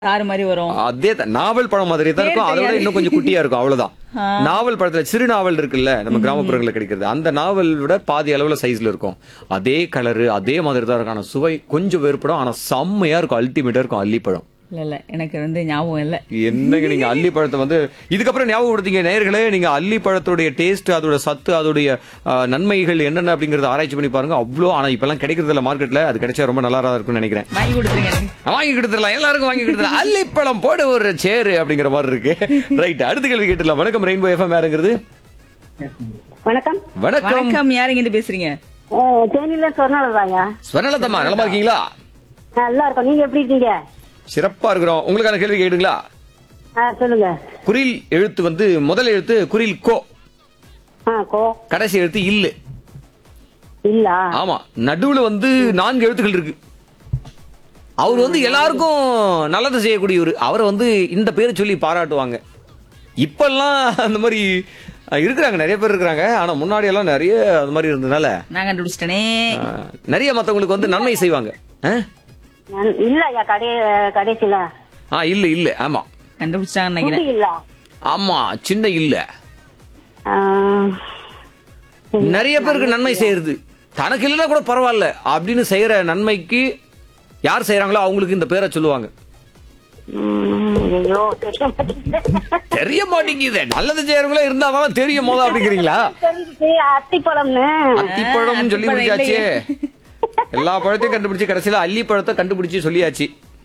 ஆறு மாதிரி வரும் அதே தான் நாவல் பழம் மாதிரி தான் இருக்கும் பேர் அதோட தெரியாது. இன்னும் கொஞ்சம் குட்டியா இருக்கும் அவ்வளவுதான் நாவல் பழத்துல சிறு நாவல் இருக்குல்ல நம்ம கிராமப்புறங்களில் கிடைக்கிறது அந்த நாவல் விட பாதி அளவுல சைஸ்ல இருக்கும் அதே கலரு அதே மாதிரி தான் இருக்கும் ஆனா சுவை கொஞ்சம் வேறுபடும் ஆனா செம்மையா இருக்கும் அல்டிமேட்டா இருக்கும் அல்லிப்பழம் இல்ல இல்ல எனக்கு வந்து ஞாபகம் இல்ல என்னங்க நீங்க அல்லி பழத்தை வந்து இதுக்கப்புறம் ஞாபகப்படுத்தீங்க நேயர்களே நீங்க அல்லி பழத்தோடைய டேஸ்ட் அதோட சத்து அதோடைய ஆ, நன்மைகள் என்னென்ன அப்படிங்கறத ஆராய்ச்சி பண்ணி பாருங்க அவ்வளோ ஆனா இப்பெல்லாம் கிடைக்கிறது இல்ல மார்க்கெட்ல அது கிடைச்சா ரொம்ப நல்லா தான் இருக்கும்னு நினைக்கிறேன் வாங்கி கொடுத்துருங்க எனக்கு வாங்கி கொடுத்துடலாம் எல்லாருக்கும் வாங்கி கொடுத்துடலாம் அல்லிப்பழம் போட ஒரு சேரு அப்படிங்கிற மாதிரி இருக்கு ரைட் அடுத்த கேள்வி கேட்டுடலாம் வணக்கம் ரெயின்போ எஃப்எம் யாருங்கிறது வணக்கம் வணக்கம் வணக்கம் யாருங்க இருந்து பேசுறீங்க அஹ், தேனியில சொன்னாலதாங்க ஸ்வர்ணலதம்மா நலமா இருக்கீங்களா நல்லா இருக்கோம் நீங்க எப்படி இருக்கீங்க சிறப்பா இருக்கிறோம் உங்களுக்கான கேள்வி கேட்டுங்களா ஆ, சொல்லுங்க குரில் எழுத்து வந்து முதல் எழுத்து குரில் கோ ஆ கோ கடைசி எழுத்து இல்லு இல்ல ஆமா நடுவுல வந்து நான்கு எழுத்துக்கள் இருக்கு அவர் வந்து எல்லாருக்கும் நல்லது செய்யக்கூடியவர் அவரை வந்து இந்த பேரை சொல்லி பாராட்டுவாங்க இப்பெல்லாம் அந்த மாதிரி அஹ், இருக்கிறாங்க நிறைய பேர் இருக்கிறாங்க ஆனா முன்னாடி எல்லாம் நிறைய அந்த மாதிரி இருந்ததுனால நான் கண்டுபிடிச்சிட்டனே அஹ், நிறைய மத்தவங்களுக்கு வந்து நன்மை செய்வாங்க அஹ்? நான்- இல்ல ஐயா கடை கடைசியில ஆ இல்ல இல்ல ஆமா கண்டுபிடிச்சிட்டாங்கன்னு நினைக்கிறேன் குட்டி இல்ல ஆமா சின்ன இல்ல ஆ, நிறைய பேருக்கு நன்மை செய்யறது தனக்கு இல்லைன்னா கூட பரவாயில்ல அப்படின்னு செய்யற நன்மைக்கு யார் செய்யறாங்களோ அவங்களுக்கு இந்த பேரை சொல்லுவாங்க ம், ஐயோ தெரிய மாட்டேங்குது. தெரிய மாட்டேங்குது நல்லது செய்யறவங்களா இருந்தாதான் தெரியும் போதா அப்படிங்கிறீங்களா தெரிஞ்சுச்சு, அத்திப்பழம்னு அத்திப்பழம் சொல்லி அத்திப்பழம் முடிச்சாச்சு இல்லையே. எல்லா பழத்தையும் கண்டுபிடிச்சு கடைசியில அல்லி பழத்தை கண்டுபிடிச்சு சொல்லியாச்சு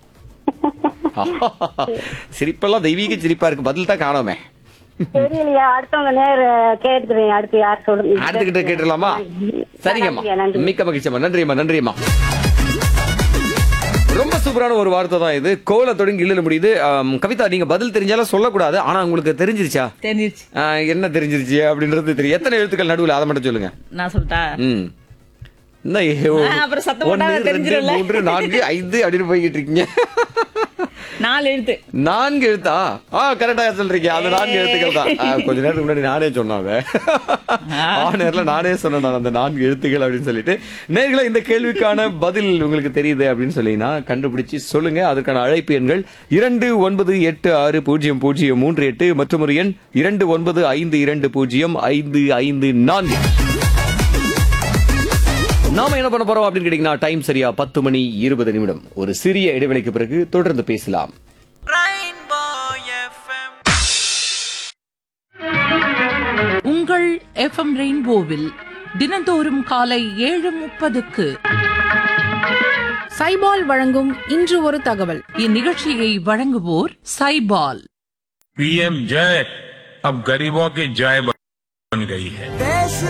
சிரிப்பெல்லாம் தெய்வீக சிரிப்பா இருக்கு பதில் தான் காணோமே தெரியலையா அடுத்தவங்க நேர கேட்டுக்கிறேன் அடுத்து யார் சொல்லுங்க அடுத்துக்கிட்ட கேட்டுடலாமா சரிங்கம்மா நன்றி, நன்றி. மிக்க மகிழ்ச்சியம்மா நன்றியம்மா நன்றியம்மா ரொம்ப சூப்பரான ஒரு வார்த்தை தான் இது கோல தொடங்கி இல்ல முடியுது ஆம், கவிதா நீங்க பதில் தெரிஞ்சாலும் சொல்லக்கூடாது ஆனா உங்களுக்கு தெரிஞ்சிருச்சா தெரிஞ்சிருச்சு ஆ, என்ன தெரிஞ்சிருச்சு அப்படின்றது தெரியும் எத்தனை எழுத்துக்கள் நடுவுல அதை மட்டும் சொல்லுங்க நான் சொல்லிட்டா ம் என்ன ஏ, ஓ, ஆ, அப்புறம் சத்தம் போட்டா ஒண்ணு, ரெண்டு, தெரிஞ்சிரும்ல. மூன்று நான்கு ஐந்து அப்படின்னு போய்கிட்டு இருக்கீங்க நாலு எழுத்து நான்கு எழுத்தா ஆ கரெக்டா சொல்றீங்க அந்த நான்கு எழுத்துக்கள் தான் ஆ, கொஞ்ச நேரத்துக்கு முன்னாடி நானே சொன்னாங்க ஆனர்ல நானே சொன்னேன் நான் அந்த நான்கு எழுத்துக்கள் அப்படின்னு சொல்லிட்டு நேர்களை இந்த கேள்விக்கான பதில் உங்களுக்கு தெரியுது அப்படின்னு சொல்லினா கண்டுபிடிச்சு சொல்லுங்க அதற்கான அழைப்பு எண்கள் இரண்டு ஒன்பது எட்டு ஆறு பூஜ்ஜியம் பூஜ்ஜியம் மூன்று எட்டு மற்றும் ஒரு எண் இரண்டு ஒன்பது ஐந்து இரண்டு பூஜ்ஜியம் ஐந்து ஐந்து நான்கு நாம என்ன பண்ண போறோம் அப்படின்னு கேட்டீங்கன்னா டைம் சரியா பத்து மணி இருபது நிமிடம் ஒரு சிறிய இடைவெளிக்கு பிறகு தொடர்ந்து பேசலாம் உங்கள் எஃப்எம் ரெயின்போவில் தினந்தோறும் காலை ஏழு முப்பதுக்கு சைபால் வழங்கும் இன்று ஒரு தகவல் இந்நிகழ்ச்சியை வழங்குவோர் சைபால் पीएम जय अब गरीबों की जय बन गई है